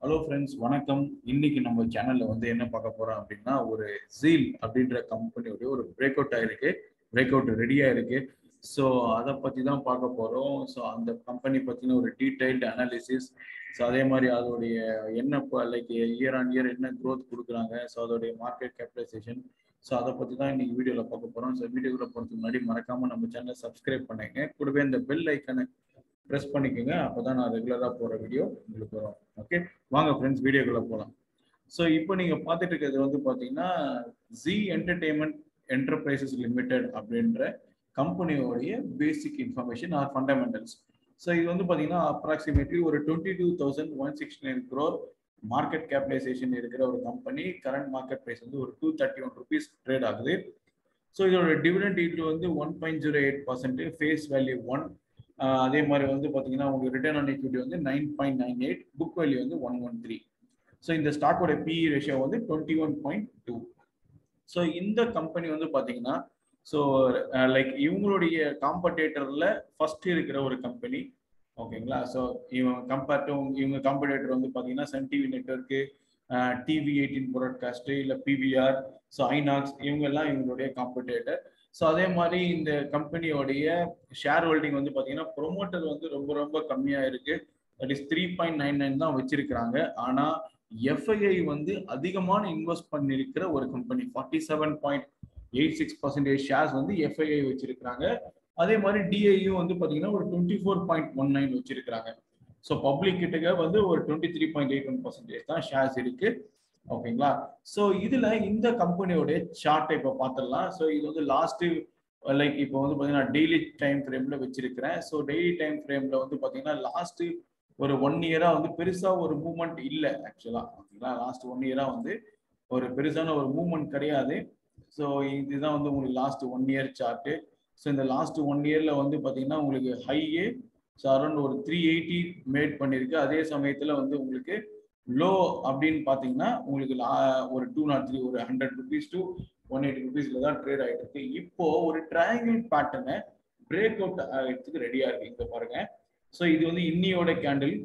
hello friends வணக்கம் இன்னைக்கு நம்ம சேனல்ல வந்து என்ன பார்க்க போறோம் அப்படின்னா ஒரு ஜீல் அப்படின்ற கம்பெனியோட ஒரு பிரேக் அவுட் ஆயிருக்கு பிரேக் அவுட் ரெடியா இருக்கு ஸோ அதை பத்தி தான் பார்க்க போறோம் ஸோ அந்த கம்பெனி பத்தின ஒரு டீடைல்டு அனாலிசிஸ் ஸோ அதே மாதிரி அதோடைய என்ன லைக் இயர் ஆன் இயர் என்ன க்ரோத் கொடுக்குறாங்க ஸோ அதோடைய மார்க்கெட் கேபிடலைசேஷன் ஸோ அதை பற்றி தான் இன்னைக்கு வீடியோவில் பார்க்க போகிறோம் ஸோ வீடியோக்குள்ள போகிறதுக்கு முன்னாடி மறக்காம நம்ம சேனலை சப்ஸ்கிரைப் பண்ணுங்க கூடவே இந்த பெல் ஐக்கனை ப்ரெஸ் பண்ணிக்கோங்க அப்போ தான் நான் ரெகுலராக போகிற வீடியோ உங்களுக்கு வரும் ஓகே வாங்க ஃப்ரெண்ட்ஸ் வீடியோக்குள்ளே போகலாம் ஸோ இப்போ நீங்கள் பார்த்துட்டு இருக்கிறது வந்து பார்த்தீங்கன்னா ஜி என்டர்டெயின்மெண்ட் என்டர்பிரைசஸ் லிமிடெட் அப்படின்ற கம்பெனியோடைய basic information or fundamentals so இது வந்து பார்த்தீங்கன்னா அப்ராக்சிமேட்லி ஒரு twenty two thousand one sixty nine crore market capitalisation இருக்கிற ஒரு கம்பெனி கரண்ட் மார்க்கெட் ப்ரைஸ் வந்து ஒரு two thirty one rupees trade ஆகுது ஸோ இதோட டிவிடெண்ட் ஈல்டு வந்து one point zero eight percent face value one அதே மாதிரி வந்து பார்த்தீங்கன்னா உங்களுக்கு ரிட்டர்ன் ஆன் equity வந்து nine point nine eight book value வந்து ஒன் ஒன் த்ரீ ஸோ இந்த ஸ்டாக்கோட பிஇ ரேஷியோ வந்து twenty one point two so இந்த கம்பெனி வந்து பார்த்தீங்கன்னா ஸோ லைக் இவங்களுடைய காம்படேட்டர்ல ஃபர்ஸ்ட் இருக்கிற ஒரு கம்பெனி ஓகேங்களா ஸோ இவங்க கம்பேர் டு இவங்க காம்படேட்டர் வந்து பார்த்தீங்கன்னா Sun TV network TV eighteen broadcast இல்லை பிவிஆர் ஸோ ஐநாக்ஸ் இவங்க எல்லாம் இவங்களுடைய காம்படேட்டர் ஸோ அதே மாதிரி இந்த கம்பெனியோடைய ஷேர் ஹோல்டிங் வந்து பார்த்தீங்கன்னா ப்ரொமோட்டர் வந்து ரொம்ப ரொம்ப கம்மியாக இருக்கு that is three point nine nine தான் வச்சிருக்கிறாங்க ஆனால் எஃப்ஐஐ வந்து அதிகமான இன்வெஸ்ட் பண்ணிருக்கிற ஒரு company forty seven point eight six percentage shares வந்து எஃப்ஐஐ வச்சிருக்கிறாங்க அதே மாதிரி டிஐயும் வந்து பார்த்தீங்கன்னா ஒரு twenty four point one nine வச்சிருக்கிறாங்க ஸோ பப்ளிக் கிட்டக்க வந்து ஒரு twenty three point eight one percentage தான் ஷேர்ஸ் இருக்கு ஓகேங்களா ஸோ இதுல இந்த கம்பெனியோடைய சார்ட்டை இப்போ பார்த்துடலாம் ஸோ இது வந்து லாஸ்ட் லைக் இப்போ வந்து பார்த்தீங்கன்னா டெய்லி டைம் ஃப்ரேம்ல வச்சிருக்கிறேன் ஸோ டெய்லி டைம் ஃப்ரேம்ல வந்து பார்த்தீங்கன்னா லாஸ்ட் ஒரு ஒன் இயரா வந்து பெருசா ஒரு மூவ்மெண்ட் இல்லை ஆக்சுவலா ஓகேங்களா லாஸ்ட் ஒன் இயரா வந்து ஒரு பெருசான ஒரு மூவ்மெண்ட் கிடையாது ஸோ இதுதான் வந்து உங்களுக்கு last one year chart so இந்த லாஸ்ட் ஒன் இயர்ல வந்து பார்த்தீங்கன்னா உங்களுக்கு ஹையே ஸோ அரௌண்ட் ஒரு த்ரீ எயிட்டி மேட் பண்ணியிருக்கு அதே சமயத்தில் வந்து உங்களுக்கு லோ அப்படின்னு பார்த்தீங்கன்னா உங்களுக்கு ஒரு டூ நாட் த்ரீ ஒரு hundred rupees to one eighty ருபீஸ்ல தான் ட்ரேட் ஆகிட்டு இருக்கு இப்போ ஒரு ட்ரையாங்கிள் பேட்டர்னை பிரேக் அவுட் ஆகிறதுக்கு ரெடியா இருக்கு இங்க பாருங்க ஸோ இது வந்து இன்னியோட கேண்டில்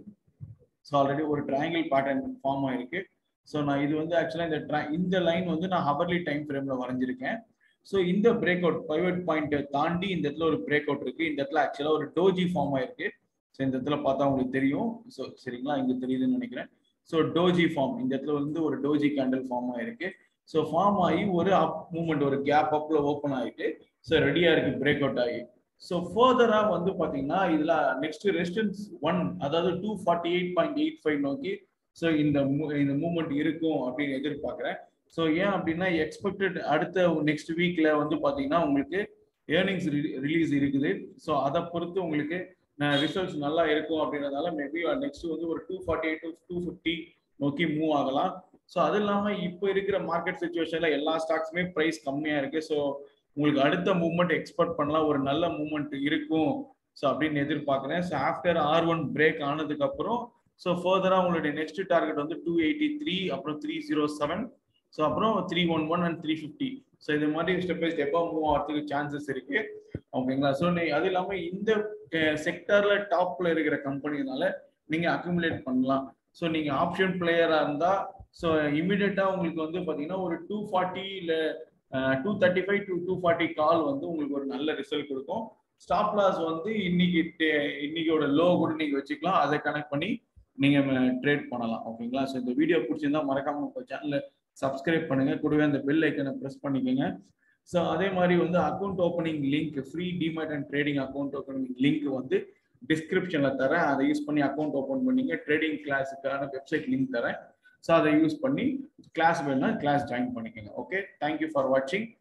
ஸோ ஆல்ரெடி ஒரு ட்ரையாங்கிள் பேட்டர்ன் ஃபார்ம் ஆயிருக்கு ஸோ நான் இது வந்து ஆக்சுவலாக இந்த ட்ரை இந்த லைன் வந்து நான் ஹவர்லி டைம் ஃப்ரேம்ல வரைஞ்சிருக்கேன் ஸோ இந்த பிரேக் அவுட் பைவட் பாயிண்ட் தாண்டி இந்த இடத்துல ஒரு பிரேக் அவுட் இருக்கு இந்த இடத்துல ஆக்சுவலாக ஒரு டோஜி ஃபார்ம் ஆயிருக்கு ஸோ இந்த இடத்துல பார்த்தா உங்களுக்கு தெரியும் ஸோ சரிங்களா இங்க தெரியுதுன்னு நினைக்கிறேன் ஸோ டோஜி ஃபார்ம் இந்த இடத்துல வந்து ஒரு டோஜி கேண்டில் ஃபார்ம் ஆயிருக்கு ஸோ ஃபார்ம் ஆகி ஒரு அப் மூவ்மெண்ட் ஒரு கேப் அப்ல ஓப்பன் ஆகிட்டு ஸோ ரெடியா இருக்கு பிரேக் அவுட் ஆகி ஸோ ஃபர்தரா வந்து பாத்தீங்கன்னா இதுல நெக்ஸ்ட் ரெசிஸ்டன்ஸ் ஒன் அதாவது two forty eight point eight five நோக்கி ஸோ இந்த இந்த மூவ்மெண்ட் இருக்கும் அப்படின்னு எதிர்பார்க்குறேன் ஸோ ஏன் அப்படின்னா எக்ஸ்பெக்டட் அடுத்த நெக்ஸ்ட் வீக்ல வந்து பாத்தீங்கன்னா உங்களுக்கு ஏர்னிங்ஸ் ரிலீஸ் இருக்குது ஸோ அதை பொறுத்து உங்களுக்கு ரிசல்ட்ஸ் நல்லா இருக்கும் அப்படின்றதால மேபி நெக்ஸ்ட் வந்து ஒரு two forty eight to two fifty நோக்கி மூவ் ஆகலாம் ஸோ அது இல்லாமல் இப்போ இருக்கிற மார்க்கெட் சுச்சுவேஷன்ல எல்லா ஸ்டாக்ஸுமே ப்ரைஸ் கம்மியா இருக்கு ஸோ உங்களுக்கு அடுத்த மூவ்மெண்ட் எக்ஸ்பெக்ட் பண்ணலாம் ஒரு நல்ல மூவ்மெண்ட் இருக்கும் ஸோ அப்படின்னு எதிர்பார்க்குறேன் so after R one break ஆனதுக்கு அப்புறம் ஸோ ஃபர்தரா உங்களுடைய நெக்ஸ்ட் டார்கெட் வந்து டூ எயிட்டி த்ரீ அப்புறம் த்ரீ ஜீரோ செவன் ஸோ அப்புறம் three one one and three fifty so இது மாதிரி ஸ்டெப் பை ஸ்டெப்பாக மூவ் ஆகிறதுக்கு சான்சஸ் இருக்கு ஓகேங்களா ஸோ நீ அது இல்லாமல் இந்த செக்டர்ல டாப்ல இருக்கிற கம்பெனினால நீங்க அக்குமுலேட் பண்ணலாம் ஸோ நீங்க ஆப்ஷன் பிளேயரா இருந்தா ஸோ இமிடியட்டா உங்களுக்கு வந்து பாத்தீங்கன்னா ஒரு டூ ஃபார்ட்டி இல்ல two thirty five to two forty call வந்து உங்களுக்கு ஒரு நல்ல ரிசல்ட் கொடுக்கும் ஸ்டாப் லாஸ் வந்து இன்னைக்கு இன்னைக்கோட லோ கூட நீங்க வச்சுக்கலாம் அதை கனெக்ட் பண்ணி நீங்க ட்ரேட் பண்ணலாம் ஓகேங்களா ஸோ இந்த வீடியோ பிடிச்சிருந்தா மறக்காம உங்க சேனல்ல சப்ஸ்கிரைப் பண்ணுங்க கூடவே அந்த பெல் ஐக்கனை ப்ரெஸ் பண்ணிக்கோங்க ஸோ அதே மாதிரி வந்து account opening link free demat and trading account opening link வந்து டிஸ்கிரிப்ஷன்ல தரேன் அதை யூஸ் பண்ணி அக்கௌண்ட் ஓப்பன் பண்ணீங்க ட்ரேடிங் கிளாஸுக்கான வெப்சைட் லிங்க் தரேன் ஸோ அதை யூஸ் பண்ணி கிளாஸ் வேணும்னா கிளாஸ் ஜாயின் பண்ணிக்கோங்க ஓகே தேங்க்யூ ஃபார் வாட்சிங்